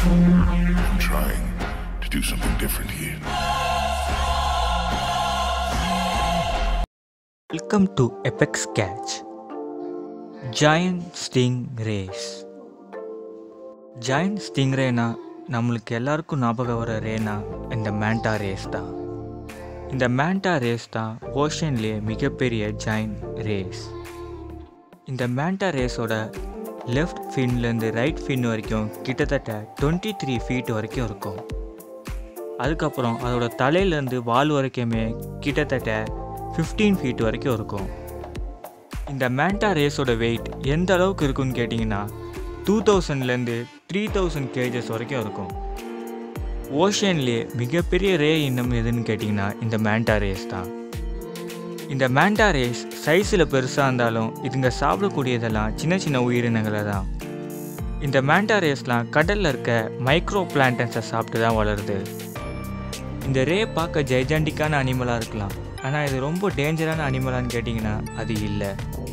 I'm trying to do something different here. Welcome to Apex Catch. Giant Sting Rays. Giant Sting ரேனா நம்மளுக்கு எல்லாருக்கும் ஞாபகம் வர ரேனா இந்த மேண்டா race தான் இந்த மேண்டா ரேஸ் தான் ஓஷன்லேயே மிகப்பெரிய ஜாயின்ட் ரேஸ் இந்த மேண்டா ரேஸோட லெஃப்ட் ஃபின்லேருந்து ரைட் ஃபின் வரைக்கும் கிட்டத்தட்ட டுவெண்ட்டி த்ரீ ஃபீட் வரைக்கும் இருக்கும் அதுக்கப்புறம் அதோட தலையிலேருந்து வால் வரைக்குமே கிட்டத்தட்ட ஃபிஃப்டீன் ஃபீட் வரைக்கும் இருக்கும் இந்த மேண்டா ரேஸோட வெயிட் எந்த அளவுக்கு இருக்குன்னு கேட்டிங்கன்னா டூ தௌசண்ட்லேருந்து த்ரீ தௌசண்ட் கேஜஸ் வரைக்கும் இருக்கும் ஓஷன்லேயே மிகப்பெரிய ரே இன்னும் எதுன்னு கேட்டிங்கன்னா இந்த மேண்டா ரேஸ் தான் இந்த மேண்டா ரேஸ் சைஸில் பெருசாக இருந்தாலும் இதுங்க சாப்பிடக்கூடியதெல்லாம் சின்ன சின்ன உயிரினங்களை தான் இந்த மேண்டா ரேஸ்லாம் கடலில் இருக்க மைக்ரோ பிளான்டன்ஸை சாப்பிட்டு தான் வளருது இந்த ரே பார்க்க ஜெய்ஜாண்டிக்கான அனிமலாக இருக்கலாம் ஆனால் இது ரொம்ப டேஞ்சரான அனிமலான்னு கேட்டிங்கன்னா அது இல்லை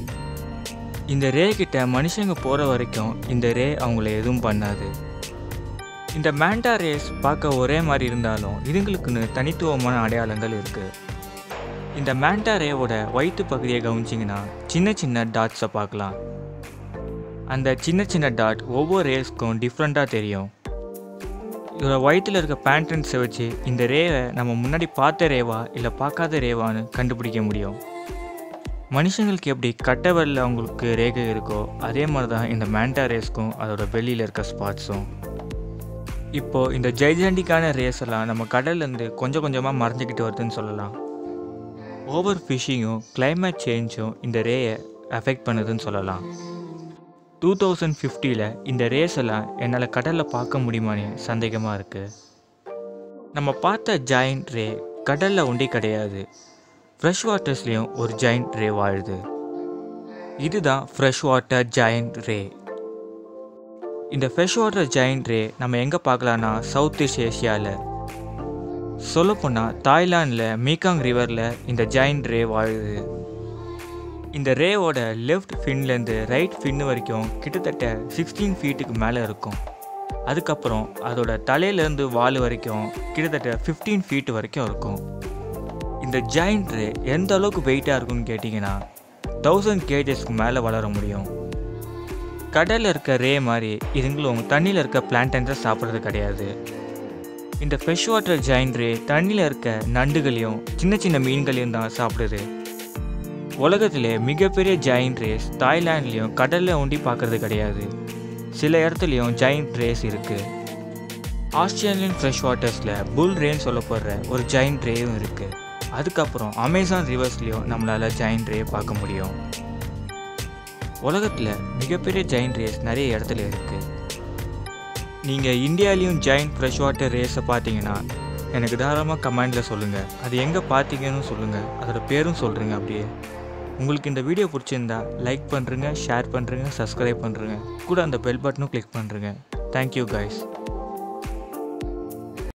இந்த ரே கிட்ட மனுஷங்க போகிற வரைக்கும் இந்த ரே அவங்கள எதுவும் பண்ணாது இந்த மேண்டா ரேஸ் பார்க்க ஒரே மாதிரி இருந்தாலும் இதுங்களுக்குன்னு தனித்துவமான அடையாளங்கள் இருக்குது இந்த மேண்டா ரேவோட வயிற்று பகுதியை கவனிச்சிங்கன்னா சின்ன சின்ன டாட்ஸை பார்க்கலாம் அந்த சின்ன சின்ன டாட் ஒவ்வொரு ரேஸ்க்கும் டிஃப்ரெண்ட்டாக தெரியும் இதோட வயிற்றில் இருக்க பேண்ட்ரன்ஸை வச்சு இந்த ரேவை நம்ம முன்னாடி பார்த்த ரேவா இல்லை பார்க்காத ரேவான்னு கண்டுபிடிக்க முடியும் மனுஷங்களுக்கு எப்படி கட்டை வெள்ள அவங்களுக்கு ரேகை இருக்கோ அதே மாதிரி தான் இந்த மேண்டா ரேஸ்க்கும் அதோட வெளியில் இருக்க ஸ்பாட்ஸும் இப்போது இந்த ஜெய்ஜாண்டிக்கான ரேஸ் எல்லாம் நம்ம கடல்லேருந்து கொஞ்சம் கொஞ்சமாக மறைஞ்சிக்கிட்டு வருதுன்னு சொல்லலாம் ஓவர் ஃபிஷிங்கும் climate சேஞ்சும் இந்த ரேயை அஃபெக்ட் பண்ணுதுன்னு சொல்லலாம் டூ தௌசண்ட் ஃபிஃப்டியில் இந்த ரேஸ் எல்லாம் என்னால் கடலில் பார்க்க முடியுமான்னு சந்தேகமாக இருக்குது நம்ம பார்த்த ஜாயிண்ட் ரே கடலில் ஒண்டி கிடையாது ஃப்ரெஷ் வாட்டர்ஸ்லேயும் ஒரு ஜாயிண்ட் ரே வாழுது இதுதான் ஃப்ரெஷ் வாட்டர் ஜாயிண்ட் ரே இந்த ஃப்ரெஷ் வாட்டர் ஜாயிண்ட் ரே நம்ம எங்கே பார்க்கலான்னா சவுத் ஈஸ்ட் ஏஷியாவில் சொல்லப்போனால் தாய்லாண்டில் மீகாங் ரிவரில் இந்த ஜாயிண்ட் ரே வாழுது இந்த ரேவோட லெஃப்ட் ஃபின்லேருந்து ரைட் ஃபின் வரைக்கும் கிட்டத்தட்ட சிக்ஸ்டீன் ஃபீட்டுக்கு மேலே இருக்கும் அதுக்கப்புறம் அதோட தலையிலேருந்து வால் வரைக்கும் கிட்டத்தட்ட ஃபிஃப்டீன் ஃபீட் வரைக்கும் இருக்கும் இந்த ஜாயிண்ட் ரே எந்த அளவுக்கு வெயிட்டாக இருக்கும்னு கேட்டிங்கன்னா தௌசண்ட் கேஜஸ்க்கு மேலே வளர முடியும் கடலில் இருக்க ரே மாதிரி இதுங்களும் தண்ணியில் இருக்க பிளான்டன்ஸை சாப்பிட்றது கிடையாது இந்த ஃப்ரெஷ் வாட்டர் ஜாயிண்ட் ரே தண்ணியில் இருக்க நண்டுகளையும் சின்ன சின்ன மீன்களையும் தான் சாப்பிடுது உலகத்திலே மிகப்பெரிய ஜாயிண்ட் ரேஸ் தாய்லாண்ட்லேயும் கடலில் ஒண்டி பார்க்கறது கிடையாது சில இடத்துலையும் ஜாயிண்ட் ரேஸ் இருக்குது ஆஸ்திரேலியன் ஃப்ரெஷ் வாட்டர்ஸில் புல் ரேன்னு சொல்லப்படுற ஒரு ஜாயிண்ட் ரேயும் இருக்குது அதுக்கப்புறம் அமேசான் ரிவர்ஸ்லேயும் நம்மளால் ஜாயிண்ட் ரே பார்க்க முடியும் உலகத்தில் மிகப்பெரிய ஜாயிண்ட் ரேஸ் நிறைய இடத்துல இருக்குது நீங்கள் இந்தியாலேயும் ஜாயிண்ட் ஃப்ரெஷ் வாட்டர் ரேஸை பார்த்தீங்கன்னா எனக்கு தாராளமாக கமெண்டில் சொல்லுங்கள் அது எங்கே பார்த்தீங்கன்னு சொல்லுங்கள் அதோட பேரும் சொல்கிறீங்க அப்படியே உங்களுக்கு இந்த வீடியோ பிடிச்சிருந்தா லைக் பண்ணுறங்க ஷேர் பண்ணுறங்க சப்ஸ்கிரைப் பண்ணுறங்க கூட அந்த பெல் பட்டனும் கிளிக் பண்ணுறங்க தேங்க்யூ கைஸ்